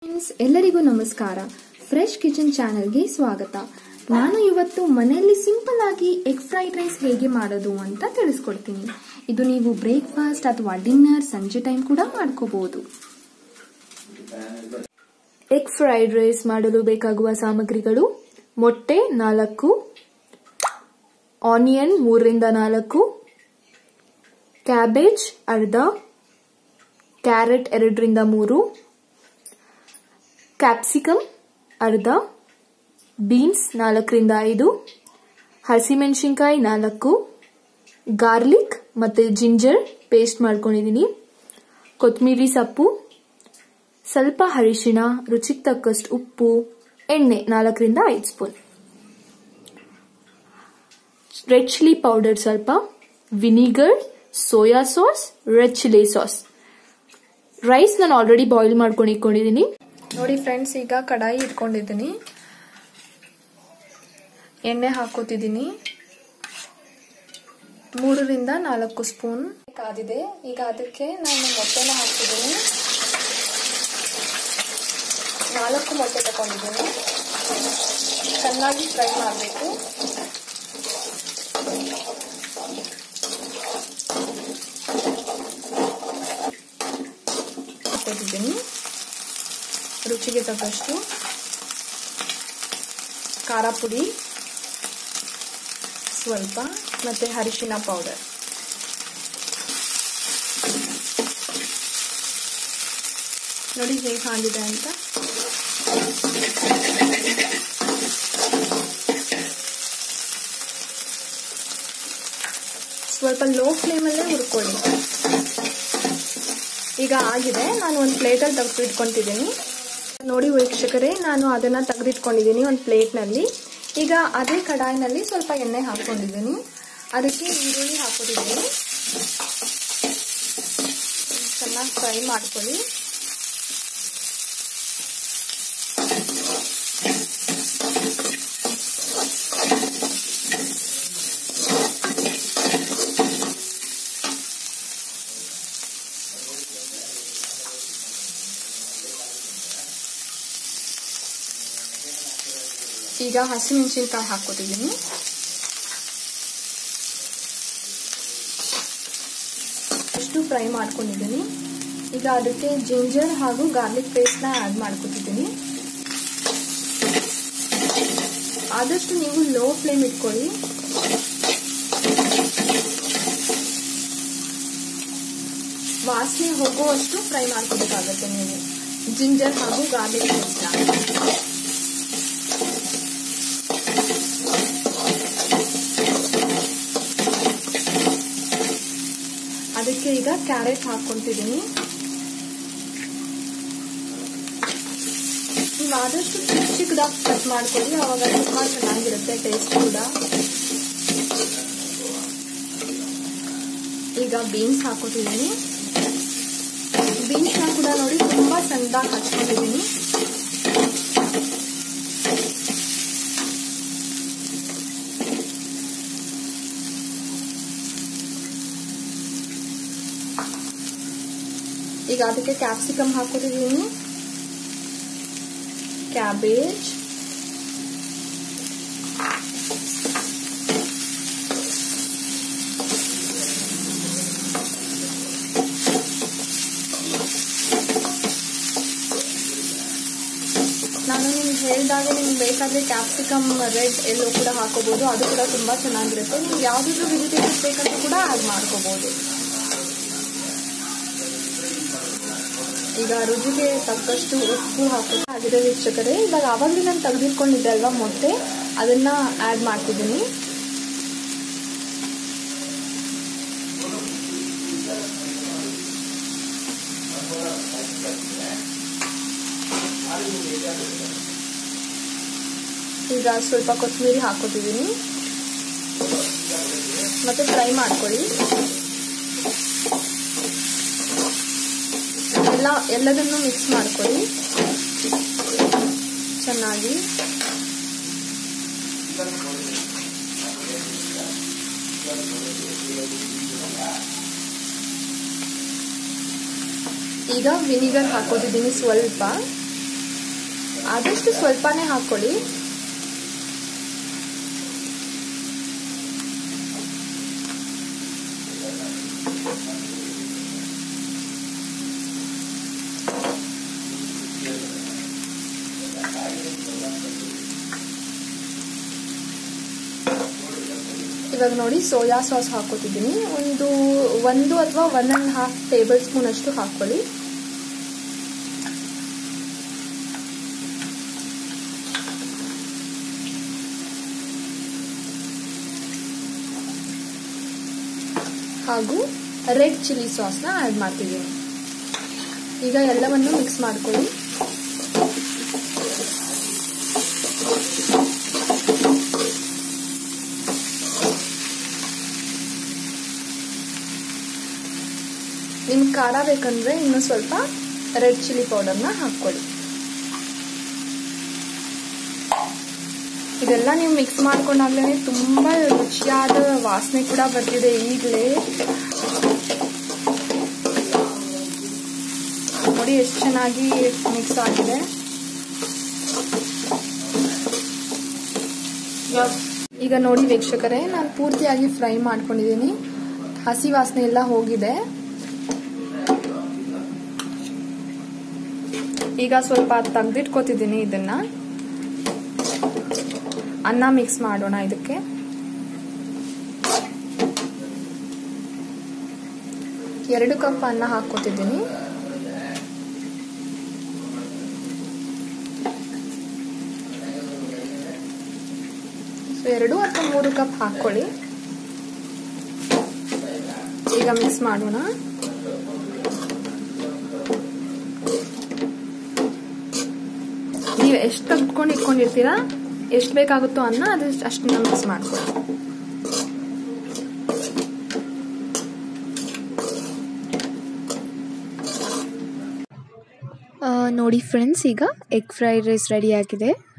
friends ಎಲ್ಲರಿಗೂ ನಮಸ್ಕಾರ fresh kitchen ಚಾನೆಲ್ಗೆ ಸ್ವಾಗತ ನಾನು ಇವತ್ತು ಮನೆಯಲ್ಲಿ ಸಿಂಪಲ್ ಆಗಿ ಎಗ್ ಫ್ರೈಡ್ ರೈಸ್ ಹೇಗೆ ಮಾಡೋದು ಅಂತ ತಿಳಿಸ್ಕೊಡ್ತೀನಿ ಇದು ನೀವು ಬ್ರೇಕ್ಫಾಸ್ಟ್ ಅಥವಾ ಡಿನ್ನರ್ ಸಂಜೆ ಟೈಮ್ ಕೂಡ ಮಾಡ್ಕೋಬಹುದು ಎಗ್ ಫ್ರೈಡ್ ರೈಸ್ ಮಾಡಲು ಬೇಕಾಗುವ ಸಾಮಗ್ರಿಗಳು ಮೊಟ್ಟೆ ನಾಲ್ಕು ಆನಿಯನ್ ಮೂರರಿಂದ ನಾಲ್ಕು ಕ್ಯಾಬೇಜ್ ಅರ್ಧ ಕ್ಯಾರೆಟ್ ಎರಡರಿಂದ ಮೂರು ಕ್ಯಾಪ್ಸಿಕಮ್ ಅರ್ಧ ಬೀನ್ಸ್ ನಾಲ್ಕರಿಂದ ಐದು ಹಸಿಮೆಣಸಿನ್ಕಾಯಿ ನಾಲ್ಕು ಗಾರ್ಲಿಕ್ ಮತ್ತು ಜಿಂಜರ್ ಪೇಸ್ಟ್ ಮಾಡ್ಕೊಂಡಿದ್ದೀನಿ ಕೊತ್ತಂಬರಿ ಸೊಪ್ಪು ಸ್ವಲ್ಪ ಅರಿಶಿಣ ರುಚಿಗೆ ತಕ್ಕಷ್ಟು ಉಪ್ಪು ಎಣ್ಣೆ ನಾಲ್ಕರಿಂದ ಐದು ಸ್ಪೂನ್ ರೆಡ್ ಚಿಲ್ಲಿ ಪೌಡರ್ ಸ್ವಲ್ಪ vinegar soya sauce red chilli sauce rice ನಾನು ಆಲ್ರೆಡಿ ಬಾಯ್ಲ್ ಮಾಡ್ಕೊಂಡು ಇಟ್ಕೊಂಡಿದ್ದೀನಿ ನೋಡಿ ಫ್ರೆಂಡ್ಸ್ ಈಗ ಕಡಾಯಿ ಇಟ್ಕೊಂಡಿದ್ದೀನಿ ಎಣ್ಣೆ ಹಾಕೋತಿದ್ದೀನಿ ಮೂರರಿಂದ ನಾಲ್ಕು ಸ್ಪೂನ್ ಕಾದಿದೆ ಈಗ ಅದಕ್ಕೆ ನಾನು ಮೊಟ್ಟೆನ ಹಾಕ್ತಿದ್ದೀನಿ ನಾಲ್ಕು ಮೊಟ್ಟೆ ತಗೊಂಡಿದ್ದೀನಿ ಚೆನ್ನಾಗಿ ಫ್ರೈ ಮಾಡಬೇಕು ಹಾಕೋತಿದ್ದೀನಿ ರುಚಿಗೆ ತಕ್ಕಷ್ಟು ಖಾರ ಪುಡಿ ಸ್ವಲ್ಪ ಮತ್ತೆ ಅರಿಶಿನ ಪೌಡರ್ ನೋಡಿ ಹೇಗೆ ಆಗಿದೆ ಅಂತ ಸ್ವಲ್ಪ ಲೋ ಫ್ಲೇಮಲ್ಲೇ ಹುರ್ಕೊಳ್ಳಿ ಈಗ ಆಗಿದೆ ನಾನು ಒಂದು ಪ್ಲೇಟಲ್ಲಿ ತೆಗೆದು ಇಟ್ಕೊತಿದ್ದೀನಿ ನೋಡಿ ವೀಕ್ಷಕರೇ ನಾನು ಅದನ್ನು ತೆಗೆದಿಟ್ಕೊಂಡಿದ್ದೀನಿ ಒಂದು ಪ್ಲೇಟ್ನಲ್ಲಿ ಈಗ ಅದೇ ಕಡಾಯಿನಲ್ಲಿ ಸ್ವಲ್ಪ ಎಣ್ಣೆ ಹಾಕ್ಕೊಂಡಿದ್ದೀನಿ ಅದಕ್ಕೆ ಈರುಳ್ಳಿ ಹಾಕೋತಿದ್ದೀನಿ ಚೆನ್ನಾಗಿ ಫ್ರೈ ಮಾಡ್ಕೊಳ್ಳಿ ಈಗ ಹಸಿಮೆಣಸಿನ್ಕಾಯಿ ಹಾಕೋತಿದ್ದೀನಿ ಅಷ್ಟು ಫ್ರೈ ಮಾಡ್ಕೊಂಡಿದ್ದೀನಿ ಈಗ ಅದಕ್ಕೆ ಜಿಂಜರ್ ಹಾಗೂ ಗಾರ್ಲಿಕ್ ಪೇಸ್ಟ್ನ ಆ್ಯಡ್ ಮಾಡ್ಕೊತಿದ್ದೀನಿ ಆದಷ್ಟು ನೀವು ಲೋ ಫ್ಲೇಮ್ ಇಟ್ಕೊಳ್ಳಿ ವಾಸನೆ ಹೋಗುವಷ್ಟು ಫ್ರೈ ಮಾಡ್ಕೋಬೇಕಾಗತ್ತೆ ನೀವು ಜಿಂಜರ್ ಹಾಗೂ ಗಾರ್ಲಿಕ್ ಪೇಸ್ಟ್ನ ಅದಕ್ಕೆ ಈಗ ಕ್ಯಾರೆಟ್ ಹಾಕೊಂತಿದ್ದೀನಿ ನೀವು ಆದಷ್ಟು ಚಿಕ್ಕ ಚಿಕ್ಕದಾಗಿ ಕಟ್ ಮಾಡ್ಕೊಳ್ಳಿ ಅವಾಗ ತುಂಬಾ ಚೆನ್ನಾಗಿರುತ್ತೆ ಟೇಸ್ಟ್ ಕೂಡ ಈಗ ಬೀನ್ಸ್ ಹಾಕೋತಿದ್ದೀನಿ ಬೀನ್ಸ್ನ ಕೂಡ ನೋಡಿ ತುಂಬಾ ಸಣ್ಣದಾಗಿ ಹಚ್ಕೊಂಡಿದ್ದೀನಿ ಈಗ ಅದಕ್ಕೆ ಕ್ಯಾಪ್ಸಿಕಮ್ ಹಾಕೋತಿದ್ದೀನಿ ಕ್ಯಾಬೇಜ್ ನಾನು ನಿಮ್ಗೆ ಹೇಳಿದಾಗ ನಿಮ್ಗೆ ಬೇಕಾದರೆ ಕ್ಯಾಪ್ಸಿಕಮ್ ರೆಡ್ ಎಲ್ಲೋ ಕೂಡ ಹಾಕೋಬಹುದು ಅದು ಕೂಡ ತುಂಬ ಚೆನ್ನಾಗಿರುತ್ತೆ ನೀವು ಯಾವುದಾದ್ರೂ ವೆಜಿಟೇಬಲ್ಸ್ ಬೇಕಂತ ಕೂಡ ಆ್ಯಡ್ ಮಾಡ್ಕೋಬಹುದು ಈಗ ರುಚಿಗೆ ತಕ್ಕಷ್ಟು ಉಪ್ಪು ಹಾಕಿ ಆಗಿದೆ ವೀಕ್ಷಕರೇ ಇವಾಗ ಆವಾಗಲೇ ನಾನು ತೆಗೆದಿಟ್ಕೊಂಡಿದ್ದೆ ಅಲ್ವಾ ಮೊಟ್ಟೆ ಅದನ್ನ ಆ್ಯಡ್ ಮಾಡ್ತಿದ್ದೀನಿ ಈಗ ಸ್ವಲ್ಪ ಕೊತ್ತಂಬರಿ ಹಾಕೋತಿದ್ದೀನಿ ಮತ್ತೆ ಫ್ರೈ ಮಾಡ್ಕೊಳ್ಳಿ ಎಲ್ಲ ಎಲ್ಲದನ್ನು ಮಿಕ್ಸ್ ಮಾಡ್ಕೊಳ್ಳಿ ಚೆನ್ನಾಗಿ ಈಗ ವಿನಿಗರ್ ಹಾಕೋತಿದ್ದೀನಿ ಸ್ವಲ್ಪ ಆದಷ್ಟು ಸ್ವಲ್ಪನೇ ಹಾಕ್ಕೊಳ್ಳಿ ಇವಾಗ ನೋಡಿ ಸೋಯಾ ಸಾಸ್ ಹಾಕೋತಿದ್ದೀನಿ ಒಂದು ಒಂದು ಅಥವಾ one and half tablespoon ಅಷ್ಟು ಹಾಕ್ಕೊಳ್ಳಿ ಹಾಗೂ ರೆಡ್ ಚಿಲ್ಲಿ ಸಾಸ್ನ ಆ್ಯಡ್ ಮಾಡ್ತಿದ್ದೀನಿ ಈಗ ಎಲ್ಲವನ್ನು ಮಿಕ್ಸ್ ಮಾಡ್ಕೊಳ್ಳಿ ನಿಮ್ಗೆ ಖಾರ ಬೇಕಂದ್ರೆ ಇನ್ನು ಸ್ವಲ್ಪ ರೆಡ್ ಚಿಲ್ಲಿ ಪೌಡರ್ನ ಹಾಕ್ಕೊಳ್ಳಿ ಇದೆಲ್ಲ ನೀವು ಮಿಕ್ಸ್ ಮಾಡ್ಕೊಂಡಾಗ್ಲೇ ತುಂಬ ರುಚಿಯಾದ ವಾಸನೆ ಕೂಡ ಬರ್ತಿದೆ ಈಗಲೇ ನೋಡಿ ಎಷ್ಟು ಚೆನ್ನಾಗಿ ಮಿಕ್ಸ್ ಆಗಿದೆ ಈಗ ನೋಡಿ ವೀಕ್ಷಕರೇ ನಾನು ಪೂರ್ತಿಯಾಗಿ ಫ್ರೈ ಮಾಡ್ಕೊಂಡಿದ್ದೀನಿ ಹಸಿ ವಾಸನೆ ಎಲ್ಲ ಹೋಗಿದೆ ಈಗ ಸ್ವಲ್ಪ ತೆಗ್ದಿಟ್ಕೋತಿದ್ದೀನಿ ಇದನ್ನ ಅನ್ನ ಮಿಕ್ಸ್ ಮಾಡೋಣ ಇದಕ್ಕೆ ಎರಡು ಕಪ್ ಅನ್ನ ಹಾಕೋತಿದ್ದೀನಿ ಸೊ ಎರಡು ಅಥವಾ ಮೂರು ಕಪ್ ಹಾಕೊಳ್ಳಿ ಈಗ ಮಿಕ್ಸ್ ಮಾಡೋಣ ನೀವು ಎಷ್ಟು ತೆಗೆದುಕೊಂಡು ಇಟ್ಕೊಂಡಿರ್ತೀರಾ ಎಷ್ಟು ಬೇಕಾಗುತ್ತೋ ಅನ್ನ ಅದು ಅಷ್ಟನ್ನ ಮಿಕ್ಸ್ ಮಾಡ್ಕೊಳ್ಳಿ ನೋಡಿ ಫ್ರೆಂಡ್ಸ್ ಈಗ ಎಗ್ ಫ್ರೈಡ್ ರೈಸ್ ರೆಡಿ ಆಗಿದೆ